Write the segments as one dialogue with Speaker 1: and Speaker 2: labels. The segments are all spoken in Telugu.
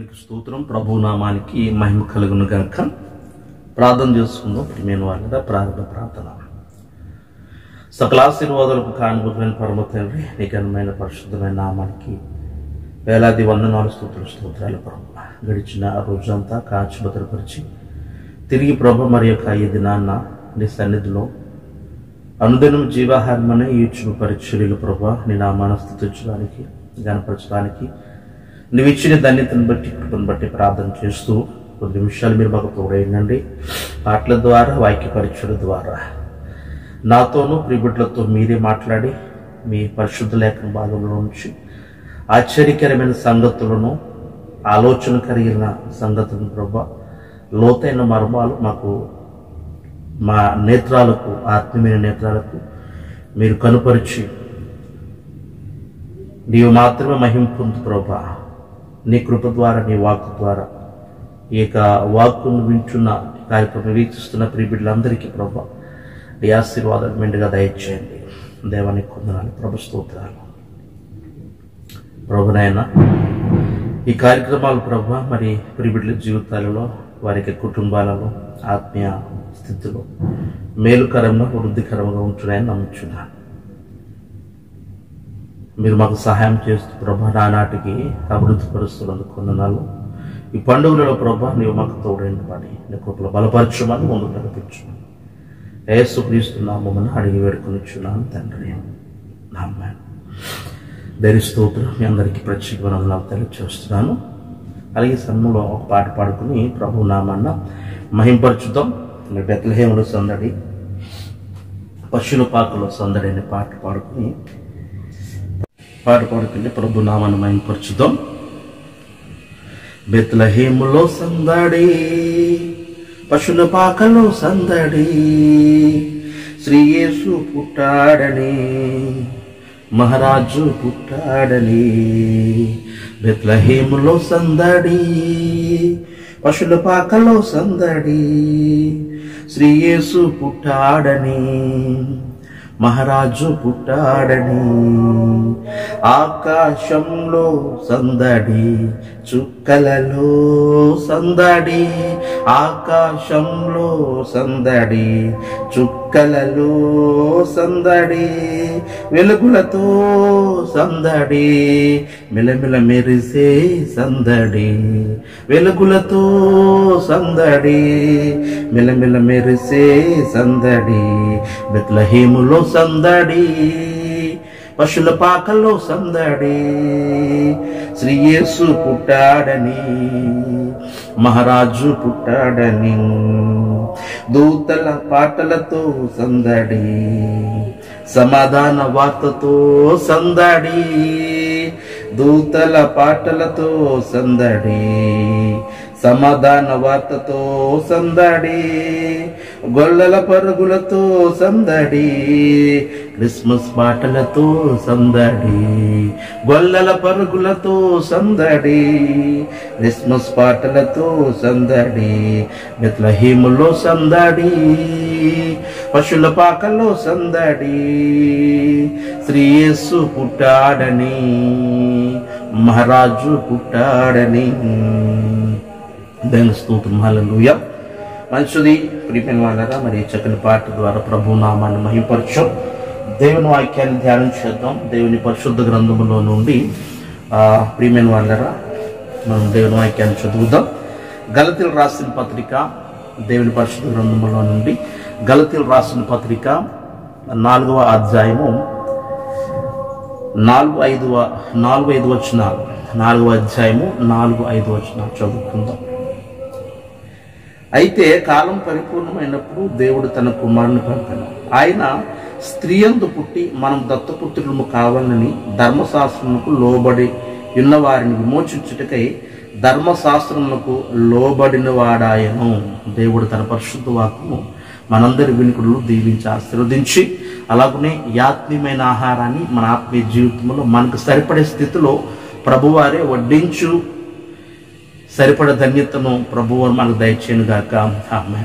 Speaker 1: దేవునికి స్తోత్రం ప్రభు నామానికి మహిమ కలుగును గాక ప్రార్థన చేసుకుందాం ప్రియమైన వాళ్ళ ప్రారంభ ప్రార్థన సకలాశీర్వాదాలకు కానుభూతమైన పరమ తండ్రి నిఘనమైన పరిశుద్ధమైన నామానికి వేలాది వందనాలు స్తోత్రులు స్తోత్రాలు ప్రభు గడిచిన ఆ రోజంతా కాచి భద్రపరిచి తిరిగి ప్రభు మరి యొక్క ఈ దినాన్న నీ సన్నిధిలో అనుదినం జీవాహారమనే ఈడ్చును పరిచర్యలు ప్రభా నీ నామాన స్థుతించడానికి గనపరచడానికి నువ్వు ఇచ్చిన ధన్యతను బట్టి కృపను బట్టి ప్రార్థన చేస్తూ కొద్ది నిమిషాలు మీరు మాకు తోడైందండి పాటల ద్వారా వాక్య పరీక్షల ద్వారా నాతోనూ ప్రిబిడ్లతో మీరే మాట్లాడి మీ పరిశుద్ధ లేఖన భాగంలో నుంచి ఆశ్చర్యకరమైన సంగతులను ఆలోచన కలిగిన సంగతులను ప్రభా లోతైన మర్మాలు మాకు మా నేత్రాలకు ఆత్మీయ నేత్రాలకు మీరు కనుపరిచి నీవు మాత్రమే మహిమ పొందు ప్రభా నీ కృప ద్వారా నీ వాక్కు ద్వారా ఈ యొక్క వాక్కును వింటున్న కార్యక్రమం వీక్షిస్తున్న ప్రియబిడ్డలందరికీ ప్రభా ఈ ఆశీర్వాదాలు మెండుగా దయచేయండి దేవానికి కొందనాలు ప్రభు స్తోత్రాలు ప్రభునైనా ఈ కార్యక్రమాలు ప్రభు మరి ప్రిబిడ్ల జీవితాలలో వారికి కుటుంబాలలో ఆత్మీయ స్థితిలో మేలుకరంగా వృద్ధికరంగా ఉంటున్నాయని నమ్ముచున్నాను మీరు మాకు సహాయం చేస్తూ ప్రభా నానాటికి అభివృద్ధి పరుస్తున్నందుకు కొందనాలు ఈ పండుగలలో ప్రభా నీవు మాకు తోడైన పడి నీ కృపలో బలపరచమని ముందుకు నడిపించమని ఏసు క్రీస్తున్నామని అడిగి వేడుకొనిచ్చున్నాను తండ్రి నమ్మాను దేని స్తోత్రం మీ అందరికీ ప్రత్యేకమైన నాకు తెలియచేస్తున్నాను అలాగే సన్నులో ఒక పాట పాడుకుని ప్రభు నామాన్న మహింపరచుతాం మీ బెత్లహేములో సందడి పశువుల పాకలో సందడి అనే పాట పాడుకుని పాట పాడుకుని ప్రభు నామాన్ని మహింపరచుదాం బెత్లహేములో సందడి పశుల పాకలో సందడి శ్రీయేసు పుట్టాడని మహారాజు పుట్టాడని బెత్లహేములో సందడి పశుల పాకలో సందడి శ్రీయేసు పుట్టాడని మహారాజు పుట్టాడని ఆకాశంలో సందడి చుక్కలలో సందడి ఆకాశంలో సందడి చుక్కలలో సందడి వెలుగులతో సందడి మిలమిల మెరిసే సందడి వెలుగులతో సందడి మిలమిల మెరిసే సందడి బెత్లహేములో సందడి పశుల పాకల్లో సందడి శ్రీయేసు పుట్టాడని మహారాజు పుట్టాడని దూతల పాటలతో సందడి సమాధాన వార్తతో సందడి దూతల పాటలతో సందడి సమాధాన వార్తతో సందడి గొల్లల పరుగులతో సందడి క్రిస్మస్ పాటలతో సందడి గొల్లల పరుగులతో సందడి క్రిస్మస్ పాటలతో సందడి బెత్లహీములో సందడి పశుల పాకల్లో సందడి శ్రీయేసు పుట్టాడని మహారాజు పుట్టాడని దాని స్తోత్రం హల్లెలూయా మంచిది ప్రియమైన వాళ్ళరా మరి ఈ చక్కని పాట ద్వారా ప్రభు నామాన్ని మహింపరచం దేవుని వాక్యాన్ని ధ్యానం చేద్దాం దేవుని పరిశుద్ధ గ్రంథములో నుండి ఆ, ప్రియమైన వాళ్ళరా మనం దేవుని వాక్యాన్ని చదువుదాం గలతీలు రాసిన పత్రిక దేవుని పరిశుద్ధ గ్రంథములో నుండి గలతీలు రాసిన పత్రిక నాలుగవ అధ్యాయము నాలుగు ఐదు నాలుగు ఐదు వచనాలు నాలుగవ అధ్యాయము నాలుగు ఐదు వచనాలు చదువుకుందాం అయితే కాలం పరిపూర్ణమైనప్పుడు దేవుడు తన కుమారుని పంపాను ఆయన స్త్రీయందు పుట్టి మనం దత్తపుత్రులము కావాలని ధర్మశాస్త్రములకు లోబడి ఉన్న వారిని విమోచించుటకై ధర్మశాస్త్రములకు లోబడిన వాడాయను దేవుడు తన పరిశుద్ధ వాక్కును మనందరి వినికుడులు దీవించి ఆశీర్వదించి అలాగనే యాత్మీయమైన ఆహారాన్ని మన ఆత్మీయ జీవితంలో మనకు సరిపడే స్థితిలో ప్రభువారే వడ్డించు సరిపడ ధన్యతను ప్రభువు మనకు దయచేయను గాక ఆమె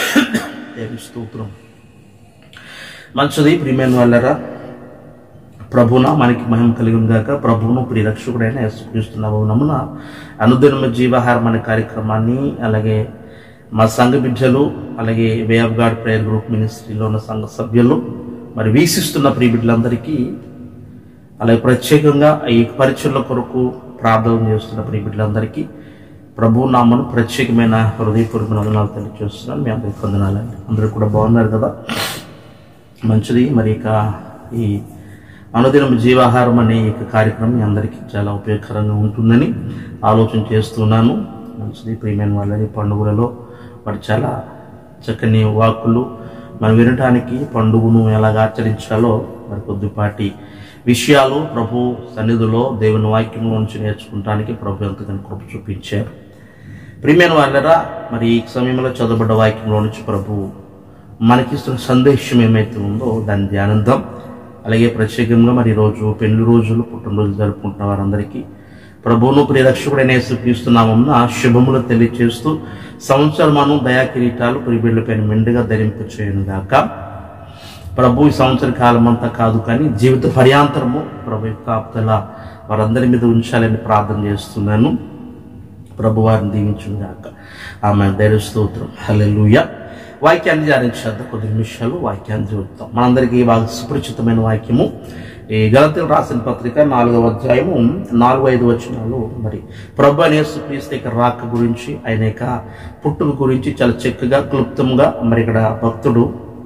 Speaker 1: దేవి స్తోత్రం మంచిది ప్రియమైన వాళ్ళరా ప్రభున మనకి మహిమ కలిగి గాక ప్రభువును ప్రియరక్షకుడైన యేసుక్రీస్తున్న నమున అనుదినమ జీవాహారం అనే కార్యక్రమాన్ని అలాగే మా సంఘ బిడ్డలు అలాగే way of God prayer group మినిస్ట్రీలో ఉన్న సంఘ సభ్యులు మరి వీక్షిస్తున్న ప్రియ బిడ్డలందరికీ అలాగే ప్రత్యేకంగా ఈ పరిచయల కొరకు ప్రార్థన చేస్తున్న ప్రియ బిడ్డలందరికీ ప్రభు నామను ప్రత్యేకమైన హృదయపూర్వక వందనాలు తెలియజేస్తున్నాను మీ అందరికి వందనాలండి అందరూ కూడా బాగున్నారు కదా మంచిది మరి ఇక ఈ అనుదినం జీవాహారం అనే ఈ కార్యక్రమం మీ అందరికీ చాలా ఉపయోగకరంగా ఉంటుందని ఆలోచన చేస్తున్నాను మంచిది ప్రియమైన వాళ్ళని పండుగలలో మరి చాలా చక్కని వాక్కులు మనం వినటానికి పండుగను ఎలాగ ఆచరించాలో మరి కొద్దిపాటి విషయాలు ప్రభు సన్నిధిలో దేవుని వాక్యంలో నుంచి నేర్చుకుంటానికి ప్రభు ఎంతగానో కృప చూపించారు ప్రియమైన వాళ్ళరా మరి ఈ సమయంలో చదవబడ్డ వాక్యంలో నుంచి ప్రభు మనకిస్తున్న సందేశం ఏమైతే ఉందో దాన్ని ధ్యానిద్దాం అలాగే ప్రత్యేకంగా మరి ఈరోజు పెళ్లి రోజులు పుట్టినరోజులు జరుపుకుంటున్న వారందరికీ ప్రభువును ప్రియరక్షకుడైన యేసుక్రీస్తున్నామన్న శుభములు తెలియచేస్తూ సంవత్సరమాను దయా కిరీటాలు ప్రియబిడ్డలపైన మెండుగా ధరింపు చేయను గాక ప్రభు ఈ సంవత్సర కాలం అంతా కాదు కానీ జీవిత పర్యాంతరము ప్రభు యొక్క కాపుదల వారందరి మీద ఉంచాలని ప్రార్థన చేస్తున్నాను ప్రభు వారిని దీవించును గాక ఆమె ధైర్య స్తోత్రం హల్లెలూయ వాక్యాన్ని ధ్యానించేద్దాం కొద్ది నిమిషాలు వాక్యాన్ని చదువుతాం మనందరికీ బాగా సుపరిచితమైన వాక్యము ఈ గలతీలు రాసిన పత్రిక నాలుగవ అధ్యాయము నాలుగు ఐదు వచనాలు మరి ప్రభు అనేసు క్రీస్తు యొక్క రాక గురించి ఆయన యొక్క పుట్టుక గురించి చాలా చక్కగా క్లుప్తంగా మరి ఇక్కడ భక్తుడు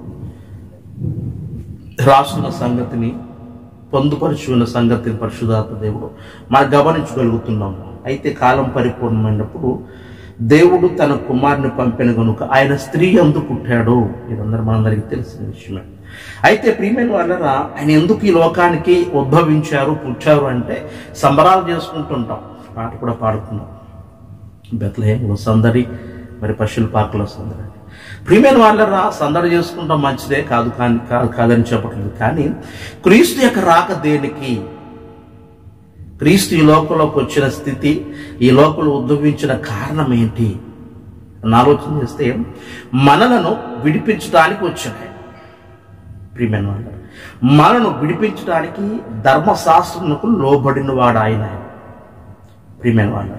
Speaker 1: రాసున్న సంగతిని పొందుపరుచుకున్న సంగతిని పరిశుధాత్మ దేవుడు మనం గమనించగలుగుతున్నాము అయితే కాలం పరిపూర్ణమైనప్పుడు దేవుడు తన కుమారుని పంపిన కనుక ఆయన స్త్రీ ఎందు పుట్టాడు ఇదందరూ మనందరికీ తెలిసిన విషయమే అయితే ప్రియమైన వాళ్ళరా ఆయన ఎందుకు ఈ లోకానికి ఉద్భవించారు పుట్టారు అంటే సంబరాలు చేసుకుంటుంటాం పాట కూడా పాడుతున్నాం బెత్లహేములో సందడి మరి పశువుల పాకలో సందడి ప్రియమైన వాళ్ళరా సందడి చేసుకుంటాం మంచిదే కాదు కానీ కాదు కాదని చెప్పట్లేదు కానీ క్రీస్తు యొక్క రాక దేనికి క్రీస్తు ఈ లోకంలోకి వచ్చిన స్థితి ఈ లోకంలో ఉద్భవించిన కారణం ఏంటి అని ఆలోచన చేస్తే మనలను విడిపించడానికి వచ్చాడు ప్రియమైన వాళ్ళు మనను విడిపించడానికి ధర్మశాస్త్రములకు లోబడిన వాడు ఆయన ప్రియమైన వాళ్ళు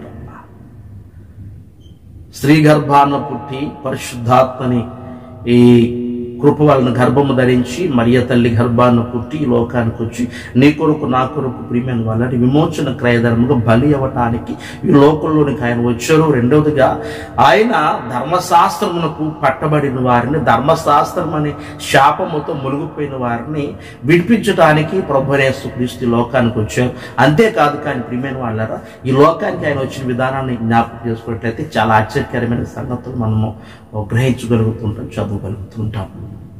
Speaker 1: స్త్రీ గర్భాన పుట్టి పరిశుద్ధాత్మని ఈ కృప వలన గర్భము ధరించి మరియ తల్లి గర్భాన్ని పుట్టి ఈ లోకానికి వచ్చి నీ కొరకు నా కొరకు ప్రియమైన వాళ్ళని విమోచన క్రయధర్మగా బలి అవ్వటానికి ఈ లోకంలోనికి ఆయన వచ్చారు రెండవదిగా ఆయన ధర్మశాస్త్రమునకు పట్టబడిన వారిని ధర్మశాస్త్రం అనే శాపముతో మునిగిపోయిన వారిని విడిపించడానికి ప్రభునేసు క్రీస్తు లోకానికి వచ్చారు అంతేకాదు కానీ ప్రియమైన వాళ్ళరా ఈ లోకానికి ఆయన వచ్చిన విధానాన్ని జ్ఞాపకం చేసుకున్నట్లయితే చాలా ఆశ్చర్యకరమైన సంగతులు మనము గ్రహించగలుగుతుంటాం చదవగలుగుతుంటాం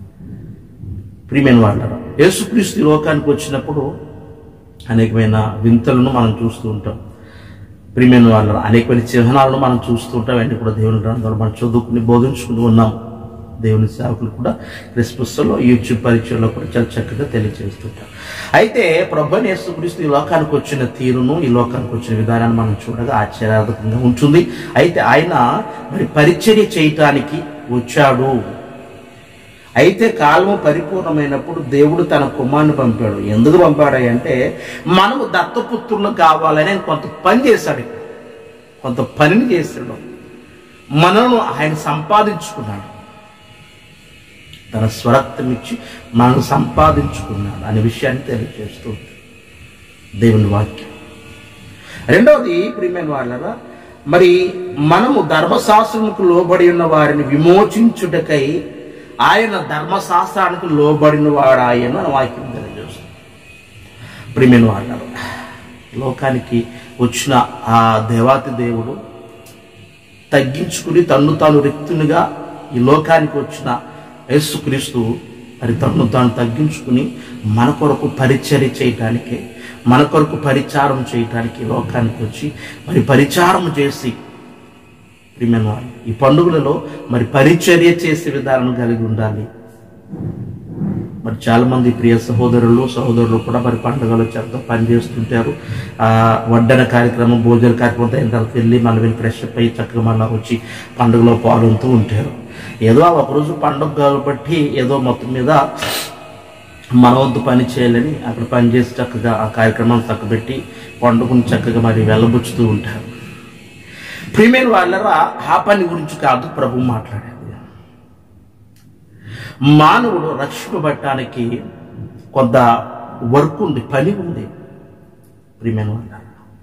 Speaker 1: ప్రియమైన వాళ్ళ యేసుక్రీస్తు ఈ లోకానికి వచ్చినప్పుడు అనేకమైన వింతలను మనం చూస్తూ ఉంటాం ప్రియమైన వాళ్ళ అనేకమైన చిహ్నాలను మనం చూస్తూ ఉంటాం అన్ని కూడా దేవుని గ్రంథాలు మనం చదువుకుని బోధించుకుని ఉన్నాం దేవుని సేవకులు కూడా క్రిస్మస్లో యూట్యూబ్ పరీక్షల్లో కూడా చాలా చక్కగా తెలియజేస్తుంటాం అయితే ప్రభు యేసుక్రీస్తు ఈ లోకానికి వచ్చిన తీరును ఈ లోకానికి వచ్చిన విధానాన్ని మనం చూడగా ఆశ్చర్యార్థకంగా ఉంటుంది అయితే ఆయన మరి పరిచర్య చేయటానికి వచ్చాడు అయితే కాలము పరిపూర్ణమైనప్పుడు దేవుడు తన కుమారుని పంపాడు ఎందుకు పంపాడు అంటే మనము దత్తపుత్రులు కావాలని ఆయన కొంత పని చేశాడు కొంత పనిని చేశాడు మనను ఆయన సంపాదించుకున్నాడు తన స్వరక్తం ఇచ్చి మనను సంపాదించుకున్నాడు అనే విషయాన్ని తెలియజేస్తూ దేవుని వాక్యం రెండవది ప్రియమైన వాళ్ళరా మరి మనము ధర్మశాస్త్రముకు లోబడి ఉన్న వారిని విమోచించుటకై ఆయన ధర్మశాస్త్రానికి లోబడిన వాడు ఆయన వాక్యం తెలియజేస్తుంది ప్రియమైన వాళ్ళ లోకానికి వచ్చిన ఆ దేవాతి దేవుడు తగ్గించుకుని తన్ను తాను రిక్తునిగా ఈ లోకానికి వచ్చిన యేసుక్రీస్తు మరి తన్ను తాను తగ్గించుకుని మన కొరకు పరిచర్య చేయటానికి మన కొరకు పరిచారం చేయటానికి ఈ లోకానికి వచ్చి మరి పరిచారం చేసి ప్రియమైన వాళ్ళు ఈ పండుగలలో మరి పరిచర్య చేసే విధానం కలిగి ఉండాలి మరి చాలా మంది ప్రియ సహోదరులు సహోదరులు కూడా మరి పండుగలు చేత పనిచేస్తుంటారు ఆ వడ్డన కార్యక్రమం భోజన కార్యక్రమం అయిన తర్వాత వెళ్ళి మళ్ళీ వెళ్ళి ఫ్రెష్ అప్ అయ్యి చక్కగా మళ్ళీ వచ్చి పండుగలో పాల్గొంటూ ఉంటారు ఏదో ఆ ఒకరోజు పండుగ కాబట్టి ఏదో మొత్తం మీద మన వద్దు పని చేయాలని అక్కడ పని చేసి చక్కగా ఆ కార్యక్రమాన్ని చక్కబెట్టి పండుకుని చక్కగా మరి వెళ్ళబుచ్చుతూ ఉంటారు ప్రియమైన వాళ్ళరా ఆ పని గురించి కాదు ప్రభు మాట్లాడేది మానవుడు రక్షింపబట్టడానికి కొంత వర్క్ ఉంది పని ఉంది ప్రియమైన వాళ్ళ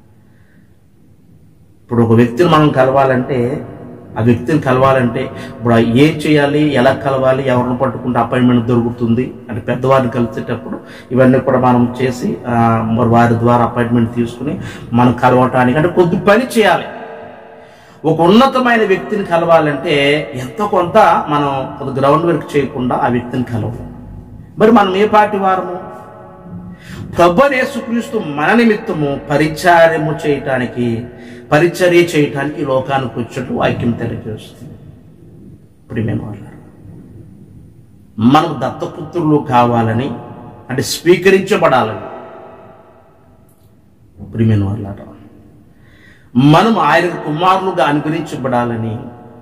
Speaker 1: ఇప్పుడు ఒక వ్యక్తిని మనం కలవాలంటే ఆ వ్యక్తిని కలవాలంటే ఇప్పుడు ఏం చేయాలి ఎలా కలవాలి ఎవరిని పట్టుకుంటే అపాయింట్మెంట్ దొరుకుతుంది అంటే పెద్దవారిని కలిసేటప్పుడు ఇవన్నీ కూడా మనం చేసి ఆ, మరి వారి ద్వారా అపాయింట్మెంట్ తీసుకుని మనం కలవటానికి అంటే కొద్ది పని చేయాలి ఒక ఉన్నతమైన వ్యక్తిని కలవాలంటే ఎంతో కొంత మనం కొద్ది గ్రౌండ్ వర్క్ చేయకుండా ఆ వ్యక్తిని కలవం మరి మనం ఏ పార్టీ వారము ప్రభు యేసుక్రీస్తు మన నిమిత్తము పరిచారము చేయటానికి పరిచర్య చేయటానికి ఈ లోకానికి వచ్చినట్టు వాక్యం తెలియజేస్తుంది ప్రియమైన వాళ్ళ మనం దత్తపుత్రులు కావాలని అంటే స్వీకరించబడాలని ప్రియమైన వాళ్ళ మనం ఆయన కుమారులుగా అనుగ్రహించబడాలని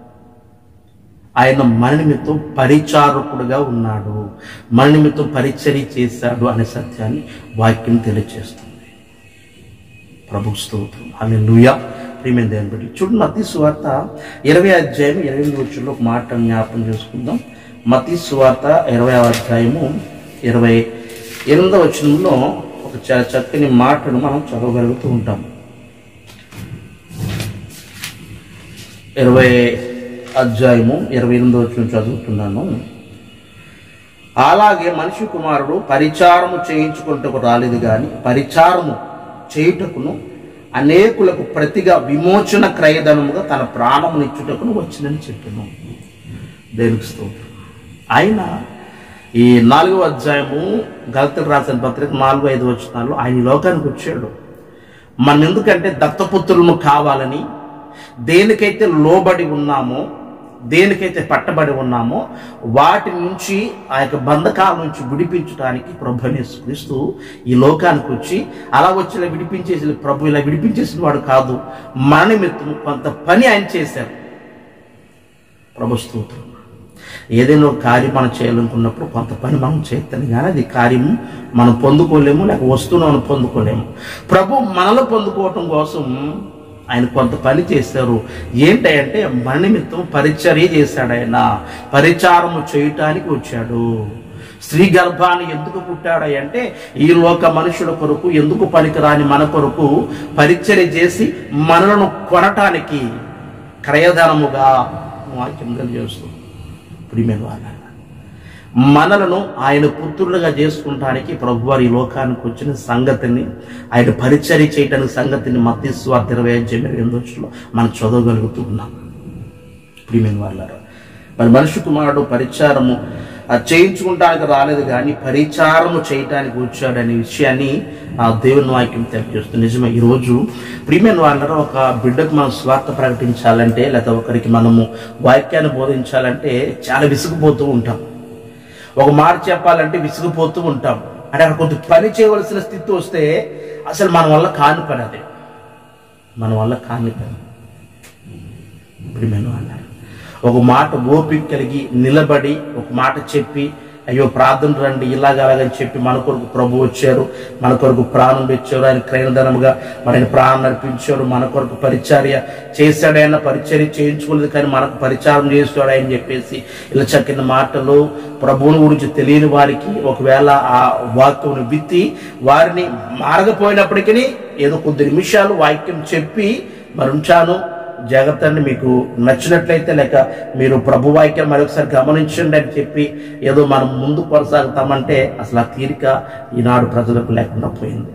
Speaker 1: ఆయన మన నిమిత్తం పరిచారకుడుగా ఉన్నాడు మన నిమిత్తం పరిచర్య చేశాడు అనే సత్యాన్ని వాక్యం తెలియజేస్తుంది ప్రభు స్తోత్రం ఆమె లూయా ప్రియమైన దేవుని బిడ్డలు చూడండి మతీ సువార్త ఇరవై అధ్యాయం ఇరవై ఎనిమిది వచ్చులో ఒక మాట జ్ఞాపకం చేసుకుందాం మతీ సువార్త ఇరవై అధ్యాయము ఇరవై ఎనిమిదో వచనంలో ఒక చ- చక్కని మాటను మనం చదవగలుగుతూ ఉంటాం ఇరవై అధ్యాయము ఇరవై ఎనిమిదో వచ్చిన చదువుతున్నాను అలాగే మనిషి కుమారుడు పరిచారము చేయించుకుంటకు రాలేదు గాని పరిచారము చేయుటకును అనేకులకు ప్రతిగా విమోచన క్రయధనముగా తన ప్రాణమునిచ్చుటకును వచ్చినని చెప్పాను దేనికి స్తోత్రం ఆయన ఈ నాలుగో అధ్యాయము గలతలు రాసిన పత్రిక నాలుగు ఐదు వచనాలు ఆయన ఈ లోకానికి వచ్చాడు మనం ఎందుకంటే దత్తపుత్రులను కావాలని దేనికైతే లోబడి ఉన్నామో దేనికైతే పట్టబడి ఉన్నామో వాటి నుంచి ఆ యొక్క బంధకాల నుంచి విడిపించడానికి ప్రభు క్రీస్తు ఈ లోకానికి వచ్చి అలా వచ్చి ఇలా విడిపించేసి ప్రభు ఇలా విడిపించేసిన వాడు కాదు మన నిమిత్తం కొంత పని ఆయన చేశారు ప్రభు స్తోత్రం ఏదైనా ఒక కార్యం మనం చేయాలనుకున్నప్పుడు కొంత పని మనం చేస్తాను కానీ అది కార్యం మనం పొందుకోలేము లేక వస్తువును మనం పొందుకోలేము ప్రభు మనలో పొందుకోవటం కోసం ఆయన కొంత పని చేశారు ఏంటంటే మన నిమిత్తం పరిచర్య చేశాడు ఆయన పరిచారము చేయటానికి వచ్చాడు స్త్రీ గర్భాన్ని ఎందుకు పుట్టాడు అంటే ఈ లోక మనుషుల కొరకు ఎందుకు పనికిరాని మన కొరకు పరిచర్య చేసి మనలను కొనటానికి క్రయధనముగా వాక్యం తెలియజేస్తుంది ప్రియమైన వాళ్ళ మనలను ఆయన పుత్రులుగా చేసుకుంటానికి ప్రభువారి ఈ లోకానికి వచ్చిన సంగతిని ఆయన పరిచర్య చేయటానికి సంగతిని మతీశ్వార్త ఇరవై అధ్యాయం ఇరవై ఎనిమిది వచ్చులో మనం చదవగలుగుతూ ఉన్నాం ప్రియమైన వాళ్ళారా మరి మనిషి కుమారుడు పరిచారము ఆ, చేయించుకుంటానికి రాలేదు కానీ పరిచారము చేయటానికి వచ్చాడనే విషయాన్ని ఆ దేవుని వాక్యం తెలియజేస్తుంది నిజమే ఈరోజు ప్రియమైన వాళ్ళ ఒక బిడ్డకు మనం స్వార్థ ప్రకటించాలంటే లేదా ఒకరికి మనము వాక్యాన్ని బోధించాలంటే చాలా విసిగిపోతూ ఉంటాం ఒక మాట చెప్పాలంటే విసిగిపోతూ ఉంటాం అంటే అక్కడ కొంత పని చేయవలసిన స్థితి వస్తే అసలు మన వల్ల కాని పని అదే మన వల్ల కాని పని ప్రియమైన వాళ్ళారా ఒక మాట ఓపిక కలిగి నిలబడి ఒక మాట చెప్పి అయ్యో ప్రార్థన రండి ఇలాగ అలాగని చెప్పి మన కొరకు ప్రభు వచ్చారు మన కొరకు ప్రాణం తెచ్చారు ఆయన క్రయణధనముగా మన ఆయన ప్రాణం నడిపించారు మన కొరకు పరిచర్య చేశాడు ఆయన పరిచర్య చేయించుకోలేదు కానీ మనకు పరిచారం చేస్తాడు అని చెప్పేసి ఇలా చక్కిన మాటలు ప్రభువుని గురించి తెలియని వారికి ఒకవేళ ఆ వాక్యం విత్తి వారిని మారకపోయినప్పటికీ ఏదో కొద్ది నిమిషాలు వాక్యం చెప్పి మరి ఉంచాను జాగ్రత్త అండి మీకు నచ్చినట్లయితే లేక మీరు ప్రభు వాక్యం మరొకసారి గమనించండి అని చెప్పి ఏదో మనం ముందు కొనసాగుతామంటే అసలు ఆ తీరిక ఈనాడు ప్రజలకు లేకుండా పోయింది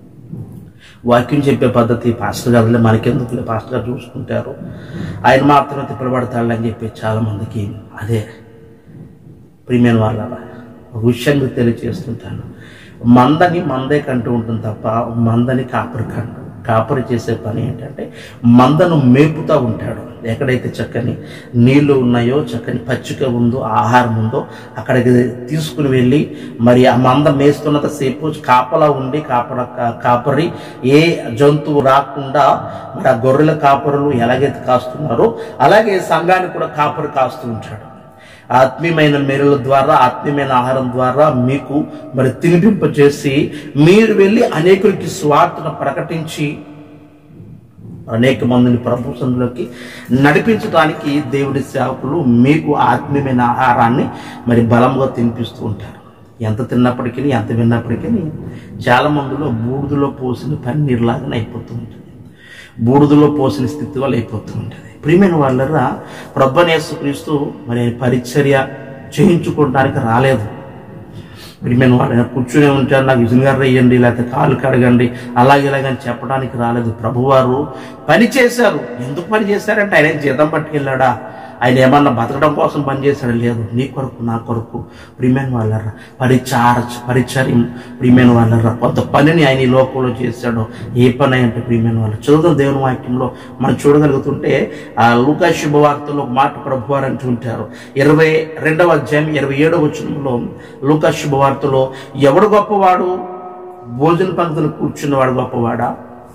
Speaker 1: వాక్యం చెప్పే పద్ధతి పాస్టర్ గారులే మనకెందుకులే పాస్టర్ గారు చూసుకుంటారు ఆయన మాత్రమే తిప్పబడతాడు అని చెప్పి చాలా మందికి అదే ప్రియమైన వాళ్ళ ఒక విషయం మీకు తెలియజేస్తుంటాను మందని మందే కంటూ ఉంటుంది తప్ప మందని కాపరి కంటు కాపరి చేసే పని ఏంటంటే మందను మేపుతూ ఉంటాడు ఎక్కడైతే చక్కని నీళ్లు ఉన్నాయో చక్కని పచ్చిక ఉందో ఆహారం ఉందో అక్కడికి తీసుకుని వెళ్ళి మరి ఆ మంద మేస్తున్నంత సేపు కాపలా ఉండి కాపర కా- కాపరి ఏ జంతువు రాకుండా మరి ఆ గొర్రెల కాపరులు ఎలాగైతే కాస్తున్నారో అలాగే సంఘాన్ని కూడా కాపరి కాస్తూ ఉంటాడు ఆత్మీయమైన మేరుల ద్వారా ఆత్మీయమైన ఆహారం ద్వారా మీకు మరి తినిపింప చేసి మీరు వెళ్ళి అనేకులకి స్వార్థను ప్రకటించి అనేక మందిని ప్రభు సందులోకి నడిపించడానికి దేవుడి సేవకులు మీకు ఆత్మీయమైన ఆహారాన్ని మరి బలంగా తినిపిస్తూ ఉంటారు ఎంత తిన్నప్పటికీ ఎంత విన్నప్పటికీ చాలా మందిలో బూడిదలో పోసిన పన్నీరులాగానే అయిపోతూ ఉంటుంది బూడిదలో పోసిన స్థితి వల్ల అయిపోతూ ఉంటుంది ప్రియమైన వాళ్ళరా ప్రభనేసు క్రీస్తు మరి ఆయన పరిచర్య చేయించుకోవడానికి రాలేదు ప్రియమైన వాళ్ళని కూర్చునే ఉంటారు నాకు విజయగారు వేయండి లేకపోతే కాలు కడగండి అలాగే ఇలాగని చెప్పడానికి రాలేదు ప్రభువారు పని చేశారు ఎందుకు పని చేశారంటే ఆయన ఏం జీతం పట్టుకెళ్ళాడా ఆయన ఏమన్నా బతకడం కోసం పని చేశాడు లేదు నీ కొరకు నా కొరకు ప్రియమైన వాళ్ళరా పరిచార పరిచర్యం ప్రియమైన వాళ్ళరా కొంత పనిని ఆయన ఈ లోకంలో చేశాడు ఏ పని అంటే ప్రియమైన వాళ్ళు చదువుతున్న దేవుని వాక్యంలో మనం చూడగలుగుతుంటే ఆ లూకా శుభవార్తలో ఒక మాట ప్రభువారు అంటూ ఉంటారు ఇరవై రెండవ అధ్యాయం ఇరవై ఏడవ వచనంలో లూకా శుభవార్తలో ఎవడు గొప్పవాడు భోజన పంక్తులు కూర్చున్నవాడు గొప్పవాడా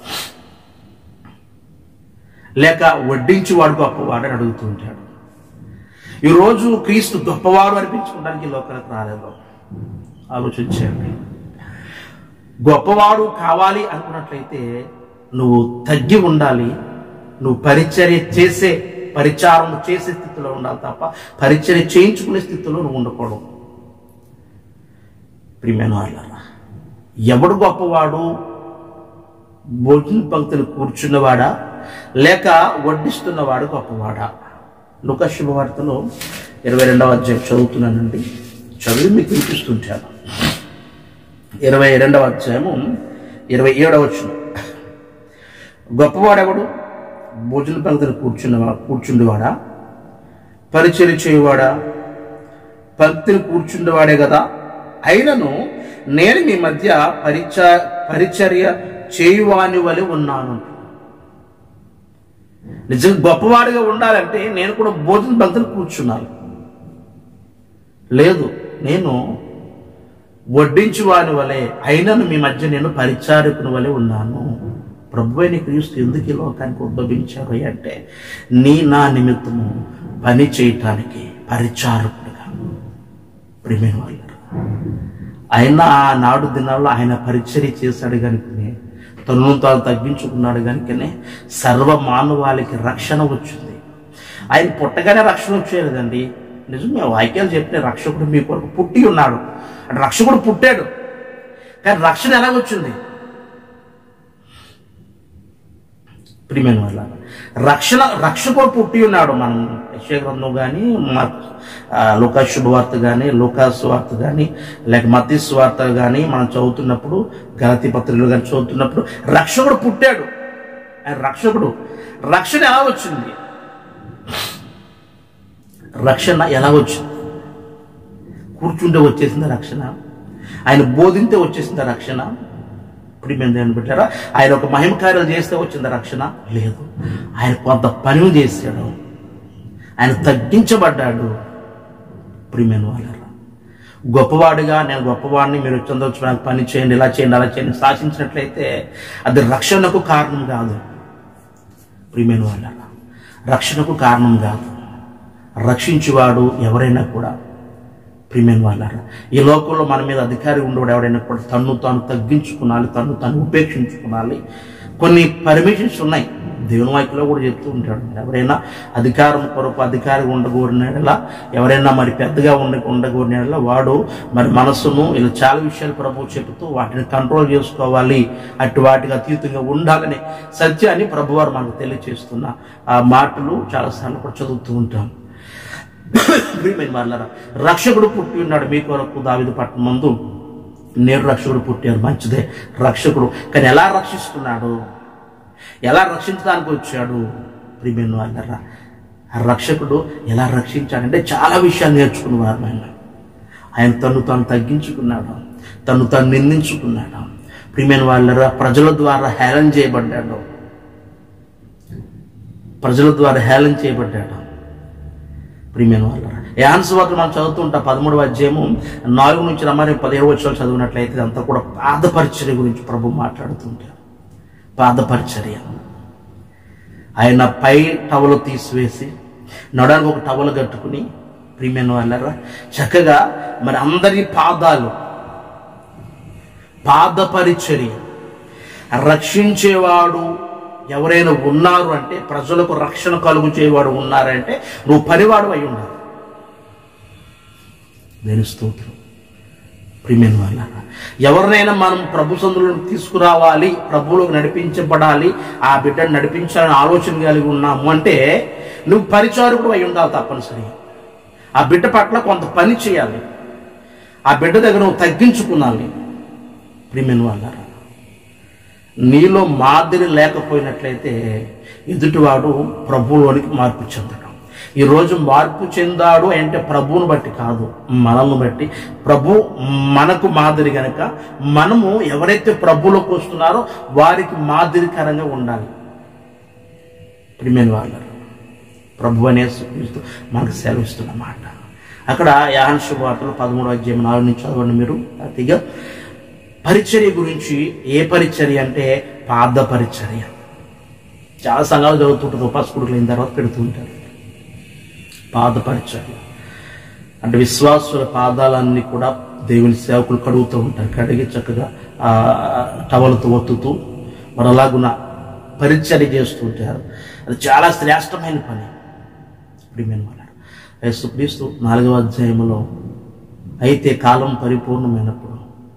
Speaker 1: లేక వడ్డించేవాడు గొప్పవాడు అని అడుగుతూ ఉంటాడు ఈరోజు క్రీస్తు గొప్పవాడు అనిపించుకోవడానికి ఈ లోకాలకు రాలేదు ఆలోచించండి గొప్పవాడు కావాలి అనుకున్నట్లయితే నువ్వు తగ్గి ఉండాలి నువ్వు పరిచర్య చేసే పరిచారం చేసే స్థితిలో ఉండాలి తప్ప పరిచర్య చేయించుకునే స్థితిలో నువ్వు ఉండకూడదు ప్రియమైన వాళ్ళరా ఎవడు గొప్పవాడు భోజన పంక్తులు కూర్చున్నవాడా లేక వడ్డిస్తున్నవాడు గొప్పవాడా లుక శుభవార్తలో ఇరవై రెండవ అధ్యాయం చదువుతున్నానండి చదివి మీకు వినిపిస్తుంటాను ఇరవై రెండవ అధ్యాయము ఇరవై ఏడవ వచ్చిన గొప్పవాడెవడు భోజన పంక్తులు కూర్చున్నవా కూర్చుండేవాడా పరిచర్య చేయువాడా పంక్తులు కూర్చుండేవాడే కదా అయినను నేను మీ మధ్య పరిచ పరిచర్య చేయువాని వలె ఉన్నాను నిజంగా గొప్పవాడిగా ఉండాలంటే నేను కూడా భోజన పంక్తులు కూర్చున్నాను లేదు నేను వడ్డించు వాని వలె అయినను మీ మధ్య నేను పరిచారకుని వలె ఉన్నాను ప్రభు అయిన క్రీస్తు ఎందుకు ఈ లోకానికి ఉద్భవించారు అంటే నీ నా నిమిత్తము పని చేయటానికి పరిచారకుడుగా ప్రియమైన వాళ్ళు ఆయన ఆనాడు దినాల్లో ఆయన పరిచర్య చేశాడు కనుకనే తనను తాను తగ్గించుకున్నాడు కనుకనే సర్వ మానవాళికి రక్షణ వచ్చింది ఆయన పుట్టగానే రక్షణ వచ్చేదండి నిజమే వాక్యాలు చెప్పిన రక్షకుడు మీ కొరకు పుట్టి ఉన్నాడు అంటే రక్షకుడు పుట్టాడు కానీ రక్షణ ఎలాగొచ్చింది ప్రియమైన వాళ్ళ రక్షణ రక్షకుడు పుట్టి ఉన్నాడు మనం యశ్య గ్రంథం కానీ లోకా శుభవార్త కానీ లోకా సువార్త కానీ లేక మతి సువార్త కానీ మనం చదువుతున్నప్పుడు గలతి పత్రికలు కానీ చదువుతున్నప్పుడు రక్షకుడు పుట్టాడు ఆయన రక్షకుడు రక్షణ ఎలా వచ్చింది రక్షణ ఎలా వచ్చింది కూర్చుంటే వచ్చేసిందా రక్షణ ఆయన బోధింతే వచ్చేసిందా రక్షణ ప్రియమైన దేవుని పెట్టారా ఆయన ఒక మహిమ కార్యాలు చేస్తే వచ్చిందా రక్షణ లేదు ఆయన కొంత పని చేశాడు ఆయన తగ్గించబడ్డాడు ప్రియమైన వాళ్ళరా గొప్పవాడిగా నేను గొప్పవాడిని మీరు చందవచ్చు నాకు పని చేయండి ఇలా చేయండి అలా చేయండి శాసించినట్లయితే అది రక్షణకు కారణం కాదు ప్రియమైన వాళ్ళరా రక్షణకు కారణం కాదు రక్షించువాడు ఎవరైనా కూడా ప్రియమైన వాళ్ళారా ఈ లోకంలో మన మీద అధికారి ఉండేవాడు ఎవడైనా కూడా తన్ను తాను తగ్గించుకునాలి తన్ను తాను ఉపేక్షించుకునాలి కొన్ని పర్మిషన్స్ ఉన్నాయి దేవుని వాక్యలో కూడా చెప్తూ ఉంటాడు ఎవరైనా అధికారం కొరకు అధికారి ఉండగోరినలా ఎవరైనా మరి పెద్దగా ఉండ ఉండగోరినలా వాడు మరి మనస్సును ఇలా చాలా విషయాలు ప్రభు చెబుతూ వాటిని కంట్రోల్ చేసుకోవాలి అటు వాటికి అతీతంగా ఉండాలని సత్యాన్ని ప్రభువారు మనకు తెలియచేస్తున్న ఆ మాటలు చాలాసార్లు కూడా చదువుతూ ఉంటాం ప్రియమైన వాళ్ళరా రక్షకుడు పుట్టి ఉన్నాడు మీ కొరకు దావిదు పట్టణ ముందు నేను రక్షకుడు పుట్టారు మంచిదే రక్షకుడు కానీ ఎలా రక్షిస్తున్నాడు ఎలా రక్షించడానికి వచ్చాడు ప్రియమైన వాళ్ళరా ఆ రక్షకుడు ఎలా రక్షించాడంటే చాలా విషయాలు నేర్చుకున్నవారు ఆయన ఆయన తను తాను తగ్గించుకున్నాడు తను తాను నిందించుకున్నాడు ప్రియమైన వాళ్ళరా ప్రజల ద్వారా హేళన చేయబడ్డాడు ప్రజల ద్వారా హేళన చేయబడ్డాడు ప్రియమైన వాళ్ళరా యాన్స్ వార్త మనం చదువుతుంటా పదమూడవ అధ్యాయము నాలుగు నుంచి రమ్మని పదిహేడు వచ్చాలు చదివినట్లయితే ఇదంతా కూడా పాదపరిచర్య గురించి ప్రభు మాట్లాడుతుంటారు పాదపరిచర్య ఆయన పై టవలు తీసివేసి నడానికి ఒక టవలు కట్టుకుని ప్రియమైన వాళ్ళరా చక్కగా మరి అందరి పాదాలు పాద పరిచర్య రక్షించేవాడు ఎవరైనా ఉన్నారు అంటే ప్రజలకు రక్షణ కలుగు చేయవాడు ఉన్నారంటే నువ్వు పనివాడు అయి ఉండాలి దేని స్తోత్రం ప్రియమైన వాళ్ళ ఎవరినైనా మనం ప్రభు సందులను తీసుకురావాలి ప్రభువులకు నడిపించబడాలి ఆ బిడ్డను నడిపించాలని ఆలోచన కలిగి ఉన్నాము అంటే నువ్వు పరిచారకుడు అయి ఉండాలి తప్పనిసరిగా ఆ బిడ్డ పట్ల కొంత పని చేయాలి ఆ బిడ్డ దగ్గర నువ్వు తగ్గించుకున్నాలి ప్రియమైన వాళ్ళారా నీలో మాదిరి లేకపోయినట్లయితే ఎదుటివాడు ప్రభువులోనికి మార్పు చెందడం ఈరోజు మార్పు చెందాడు అంటే ప్రభువును బట్టి కాదు మనల్ని బట్టి ప్రభు మనకు మాదిరి గనక మనము ఎవరైతే ప్రభువులోకి వస్తున్నారో వారికి మాదిరికరంగా ఉండాలి ప్రియమైన వాళ్ళ ప్రభు అనే క్రీస్తు మనకు సెలవిస్తున్న మాట అక్కడ యాహన్ శుభవార్తలు పదమూడు అధ్యాయం నాలుగు నుంచి చదవండి మీరు అతిగా పరిచర్య గురించి ఏ పరిచర్య అంటే పాద పరిచర్య చాలా సంఘాలు చదువుతుంటారు ఉపాసకుడులు అయిన తర్వాత పెడుతూ ఉంటారు పాద పరిచర్య అంటే విశ్వాసుల పాదాలన్నీ కూడా దేవుని సేవకులు కడుగుతూ ఉంటారు కడిగి చక్కగా ఆ టవలతో ఒత్తుతూ మరి అలాగున పరిచర్య చేస్తూ ఉంటారు అది చాలా శ్రేష్టమైన పని ప్రియమైన వాళ్ళ యేసుక్రీస్తు నాలుగవ అధ్యాయంలో అయితే కాలం పరిపూర్ణమైనప్పుడు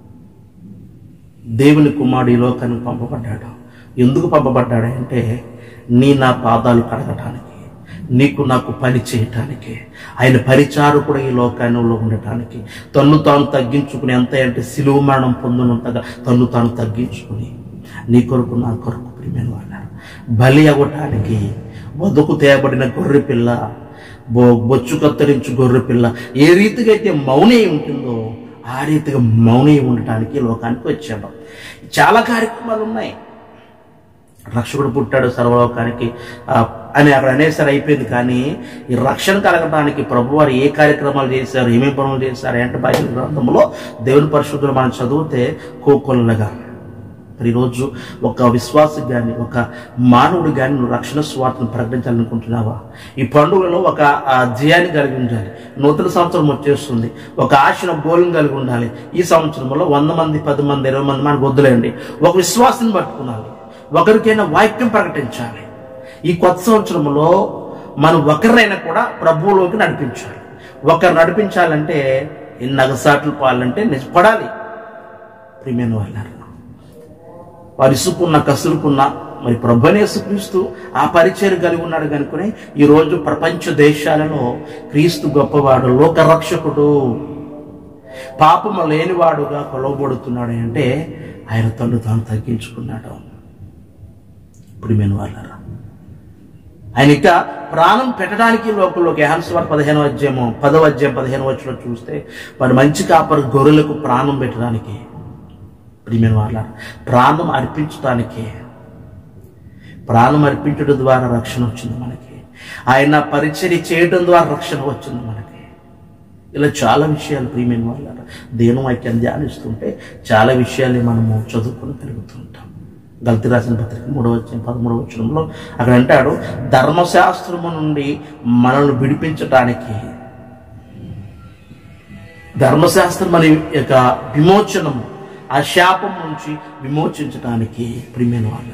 Speaker 1: దేవుని కుమారుడు ఈ లోకానికి పంపబడ్డాడు ఎందుకు పంపబడ్డాడు అంటే నీ నా పాదాలు కడగటానికి నీకు నాకు పని చేయటానికి ఆయన పరిచారకుడు ఈ లోకంలో ఉండటానికి తన్ను తాను తగ్గించుకుని ఎంత అంటే సిలువ మరణం పొందినంతగా తన్ను తాను తగ్గించుకుని నీ కొరకు నా కొరకు ప్రియమైన వాళ్ళ బలి అవ్వటానికి వదుకు తేయబడిన గొర్రె పిల్ల బొ బొచ్చు కత్తిరించు గొర్రె పిల్ల ఏ రీతిగా అయితే మౌనే ఉంటుందో ఆ రీతిగా మౌనే ఉండటానికి ఈ లోకానికి వచ్చాడు చాలా కార్యక్రమాలు ఉన్నాయి రక్షకుడు పుట్టాడు సర్వలోకానికి ఆ, అని అక్కడ అనేసరి అయిపోయింది కానీ ఈ రక్షణ కలగడానికి ప్రభు వారు ఏ కార్యక్రమాలు చేశారు ఏమేమి పనులు చేశారు అంటే బైబిల్ గ్రంథంలో దేవుని పరిశుద్ధులు మనం చదివితే కోకొల్లగా మరి ఈరోజు ఒక విశ్వాసి కానీ ఒక మానవుడు కానీ నువ్వు రక్షణ స్వార్థను ప్రకటించాలనుకుంటున్నావా ఈ పండుగలో ఒక ఆ, జయాన్ని కలిగి ఉండాలి నూతన సంవత్సరం వచ్చేస్తుంది ఒక ఆశను గోలం కలిగి ఉండాలి ఈ సంవత్సరంలో వంద మంది పది మంది ఇరవై మంది మనకు వద్దులేండి ఒక విశ్వాసాన్ని పట్టుకున్నాలి ఒకరికైనా వాక్యం ప్రకటించాలి ఈ కొత్త సంవత్సరంలో మనం ఒకరినైనా కూడా ప్రభువులోకి నడిపించాలి ఒకరు నడిపించాలంటే ఈ నగసాట్లు పాలంటే నిజపడాలి ప్రియమైన వాళ్ళారు వారు ఇసుకున్న కసురుకున్న మరి ప్రభునేసుక్రీస్తు ఆ పరిచయం కలిగి ఉన్నాడు కనుకనే ఈరోజు ప్రపంచ దేశాలలో క్రీస్తు గొప్పవాడు లోకరక్షకుడు పాపము లేనివాడుగా కొలవబడుతున్నాడు అంటే ఆయన తను తాను తగ్గించుకున్నాడు ప్రియమైన వాళ్ళరా ఆయన ఇక ప్రాణం పెట్టడానికి లోకంలోకి హంసవార్ పదిహేను అధ్యాయము పదవ అధ్యాయం పదిహేను వచ్చిన చూస్తే వాడు మంచి కాపరి గొర్రెలకు ప్రాణం పెట్టడానికి ప్రియమైన వాళ్ళ ప్రాణం అర్పించడానికి ప్రాణం అర్పించడం ద్వారా రక్షణ వచ్చింది మనకి ఆయన పరిచర్య చేయడం ద్వారా రక్షణ వచ్చింది మనకి ఇలా చాలా విషయాలు ప్రియమైన వాళ్ళ దేని వాక్యాన్ని ధ్యానిస్తుంటే చాలా విషయాలు మనము చదువుకొని పెరుగుతుంటాం గల్తీ రాసిన పత్రిక మూడవ వచ్చిన పదమూడవ వచనంలో అక్కడ అంటాడు ధర్మశాస్త్రము నుండి మనల్ని విడిపించటానికి ధర్మశాస్త్రం అనే యొక్క విమోచనము ఆ శాపం నుంచి విమోచించడానికి ప్రియమైన వాళ్ళ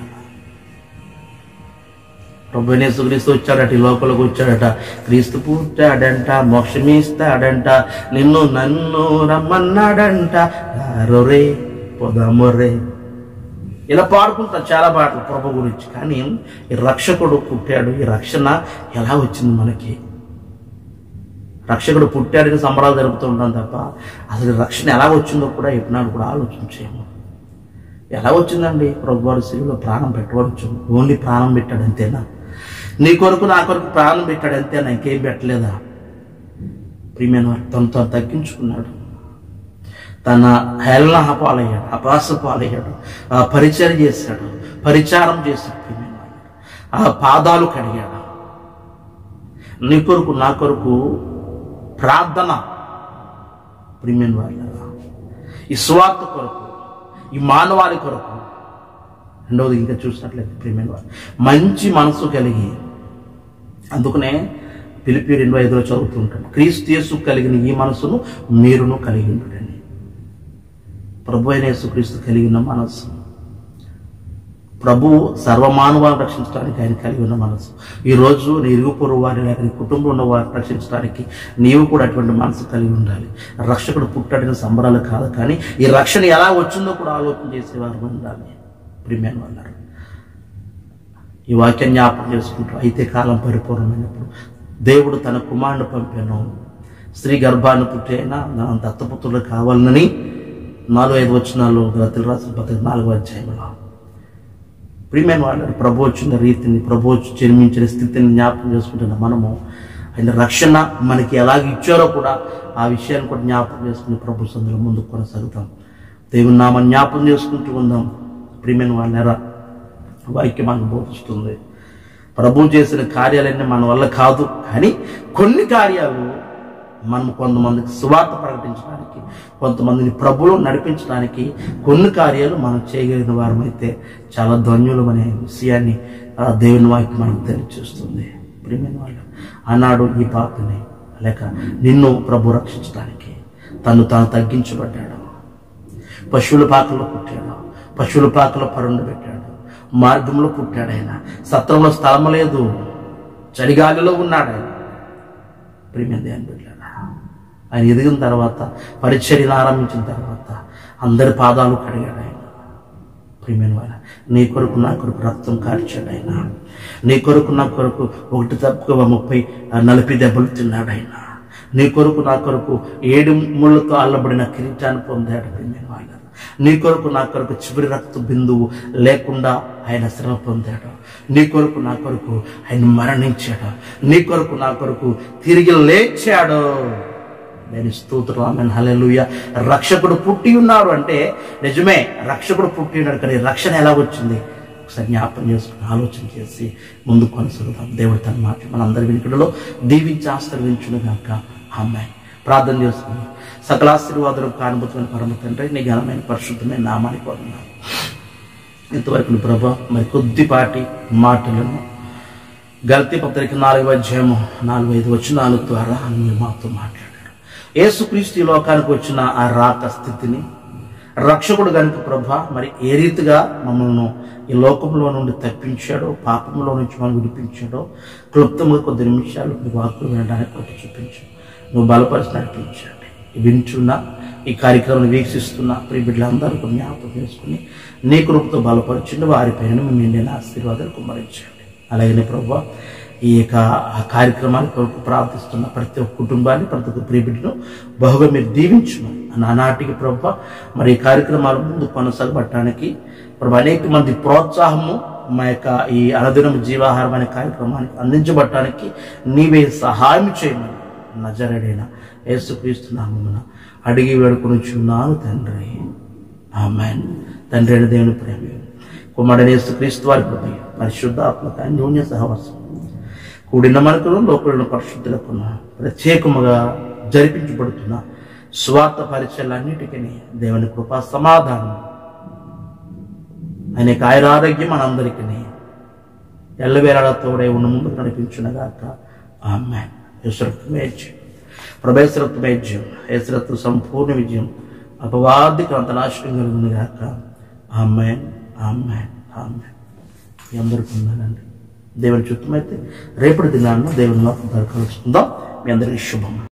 Speaker 1: ప్రభునేసుక్రీస్తు వచ్చాడట ఈ లోపలికి వచ్చాడట క్రీస్తు పుట్టాడంట మోక్షమిస్తాడంట నిన్ను నన్ను రమ్మన్నాడంట రే పొదమొరే ఇలా పాడుకుంటాం చాలా పాటలు ప్రభు గురించి కానీ ఈ రక్షకుడు పుట్టాడు ఈ రక్షణ ఎలా వచ్చింది మనకి రక్షకుడు పుట్టాడని సంబరాలు జరుపుతూ ఉంటాం తప్ప అసలు ఈ రక్షణ ఎలా వచ్చిందో కూడా ఎప్పుడైనా కూడా ఆలోచించేము ఎలా వచ్చిందండి ప్రభు వారి శిలువలో ప్రాణం పెట్టవచ్చు ఓన్లీ ప్రాణం పెట్టాడు అంతేనా నీ కొరకు నా కొరకు ప్రాణం పెట్టాడు అంతేనా ఇంకేం పెట్టలేదా ప్రియమైన వారు తను తాను తగ్గించుకున్నాడు తన హేళన పాలయ్యాడు అపాస పాలయ్యాడు ఆ పరిచయం చేశాడు పరిచారం చేశాడు ప్రియమైన వారు. ఆ పాదాలు కడిగాడు నీ కొరకు నా కొరకు ప్రార్థన ప్రియమైన వాళ్ళ ఈ స్వార్థ కొరకు ఈ మానవాళి కొరకు రెండవది ఇంకా చూసినట్లయితే ప్రియమైన వారు మంచి మనసు కలిగి అందుకనే పిలిపి రెండు ఐదులో చదువుతుంటాం క్రీస్తు యేసు కలిగిన ఈ మనసును మీరును కలిగి ఉండండి ప్రభు అయిన యేసు క్రీస్తు కలిగిన మనస్సు ప్రభువు సర్వమానవాన్ని రక్షించడానికి ఆయన కలిగి ఉన్న మనసు ఈ రోజు నీ ఇరుగు పొరుగు వారిని లేక నీ కుటుంబంలో ఉన్న వారిని రక్షించడానికి నీవు కూడా అటువంటి మనసు కలిగి ఉండాలి రక్షకుడు పుట్టాడిన సంబరాలు కాదు కానీ ఈ రక్షణ ఎలా వచ్చిందో కూడా ఆలోచన చేసేవారు ఉండాలి ప్రిమేన్ అన్నారు ఈ వాక్యం జ్ఞాపకం చేసుకుంటూ అయితే కాలం పరిపూర్ణమైనప్పుడు దేవుడు తన కుమారుని పంపాను స్త్రీ గర్భాన్ని పుట్టి అయినా నా దత్తపుత్రులు కావాలని నాలుగు ఐదు వచ్చినాలు గతులు రాసిన పత్రిక నాలుగో అధ్యాయంలో ప్రియమైన వాళ్ళు ప్రభు వచ్చిన రీతిని ప్రభు వచ్చి జన్మించిన స్థితిని జ్ఞాపకం చేసుకుంటున్న మనము ఆయన రక్షణ మనకి ఎలాగ ఇచ్చారో కూడా ఆ విషయాన్ని కూడా జ్ఞాపకం చేసుకుని ప్రభు సందులో ముందుకు కొనసాగుతాం దేవుని నామ జ్ఞాపకం చేసుకుంటూ ఉందాం ప్రియమైన వాళ్ళ వాక్యం మనకు బోధిస్తుంది ప్రభు చేసిన కార్యాలన్నీ మన వల్ల కాదు కానీ కొన్ని కార్యాలు మనం కొంతమందికి సువార్త ప్రకటించడానికి కొంతమందిని ప్రభువులో నడిపించడానికి కొన్ని కార్యాలు మనం చేయగలిగిన వారమైతే చాలా ధన్యులు అనే విషయాన్ని ఆ దేవుని వాక్యం మనకు తెలియజేస్తుంది ప్రియమైన వాళ్ళు ఆనాడు ఈ పాపని లేక నిన్ను ప్రభు రక్షించడానికి తను తాను తగ్గించబడ్డాడు పశువుల పాకలో పుట్టాడు పశువుల పాకలో పరుండు పెట్టాడు మార్గంలో పుట్టాడు ఆయన సత్రంలో స్థలం లేదు చలిగాలిలో ఉన్నాడు ఆయన ప్రియమైన దేవుని బిడ్డలారా ఆయన ఎదిగిన తర్వాత పరిచర్యను ఆరంభించిన తర్వాత అందరి పాదాలు కడిగాడు ఆయన ప్రియమైన వారు నీ కొరకు నా కొరకు రక్తం కార్చాడు ఆయన నీ కొరకు నా కొరకు ఒకటి తక్కువ ముప్పై ఆ, నలభై దెబ్బలు తిన్నాడు ఆయన నీ కొరకు నా కొరకు ఏడు ముళ్ళతో అల్లబడిన కిరీటాన్ని పొందాడు ప్రియమైన వాళ్ళ నీ కొరకు నా కొరకు చివరి రక్త బిందువు లేకుండా ఆయన శ్రమ పొందాడు నీ కొరకు నా కొరకు ఆయన మరణించాడు నీ కొరకు నా కొరకు తిరిగి లేచాడు నేను స్తోత్రం ఆమె హల్లెలూయ రక్షకుడు పుట్టి ఉన్నాడు అంటే నిజమే రక్షకుడు పుట్టి ఉన్నాడు కానీ రక్షణ ఎలా వచ్చింది ఒకసారి జ్ఞాపకం చేసుకుని ఆలోచన చేసి ముందు కొనసాగుదాం దేవుడు తన మాట మనందరి వెనుకడలో దీవించి ఆశీర్వించును గాక అమ్మాయి ప్రార్థన చేసుకుని సకలాశీర్వాదులు కానుభూతమైన పరమ తండ్రి నీ ఘనమైన పరిశుద్ధమైన నామానికి వందనాలు ఇంతవరకు ప్రభా మరి కొద్దిపాటి మాటలను గల్తీ పత్రిక నాలుగు అధ్యాయము నాలుగు ఐదు వచనాల ద్వారా మీరు మాతో మాట్లాడారు యేసుక్రీస్తు ఈ లోకానికి వచ్చిన ఆ రాక స్థితిని రక్షకుడు గనుక ప్రభా మరి ఏ రీతిగా మమ్మల్ని ఈ లోకంలో నుండి తప్పించాడో పాపంలో నుంచి మనం విడిపించాడో క్లుప్తంగా కొద్ది నిమిషాలు మీ వాక్కులు వినడానికి కొట్టి చూపించు నువ్వు బలపరిచి నడిపించండి వింటున్న ఈ కార్యక్రమాన్ని వీక్షిస్తున్న ప్రియ బిడ్డలందరూ కూడా జ్ఞాపకం చేసుకుని నీ కృపతో బలపరచండి వారిపైన మేము నిండిన ఆశీర్వాదాలు కుమ్మరించండి అలాగనే ప్రభు ఈ యొక్క ఆ కార్యక్రమాన్ని కొరకు ప్రార్థిస్తున్న ప్రతి ఒక్క కుటుంబాన్ని ప్రతి ఒక్క ప్రియబిడ్డను బహుగా మీరు దీవించమని నానాటికి ప్రభు మరి ఈ కార్యక్రమాలు ముందు కొనసాగబట్టడానికి ప్రభు అనేక మంది ప్రోత్సాహము మా యొక్క ఈ అనదినం జీవాహారం అనే కార్యక్రమానికి అందించబట్టడానికి నీవే సహాయం చేయమని నజరడైన యేసుక్రీస్తు నామమున అడిగి వేడుకొనుచున్నాను తండ్రి ఆమెన్ తండ్రి అయిన దేవుని ప్రేమ కుమారుడైన యేసుక్రీస్తు వారి కృప పరిశుద్ధాత్మక అన్యోన్య సహవాసం కూడిన మనకును లోపలిన పరిశుద్ధులకు ప్రత్యేకముగా జరిపించబడుతున్న స్వార్థ పరిచయాలన్నిటికీ దేవుని కృపా సమాధానం ఆయన యొక్క ఆయురారోగ్యం మనందరికీ ఎల్లవేళ తోడే ఉన్న ముందుకు నడిపించునగాక ఆమె యశ్రత్వమే విజయం ప్రభేశ్వరత్వమే విజయం యశ్రత్వ సంపూర్ణ విజయం అపవాదికి అంత నాశనం కలుగునుగాక ఆమె ఆమె ఆమె మీ అందరికీ ఉన్నానండి దేవుని చుట్టమైతే రేపటి దినాన్ని దేవుని కలుసుకుందాం మీ అందరికీ శుభం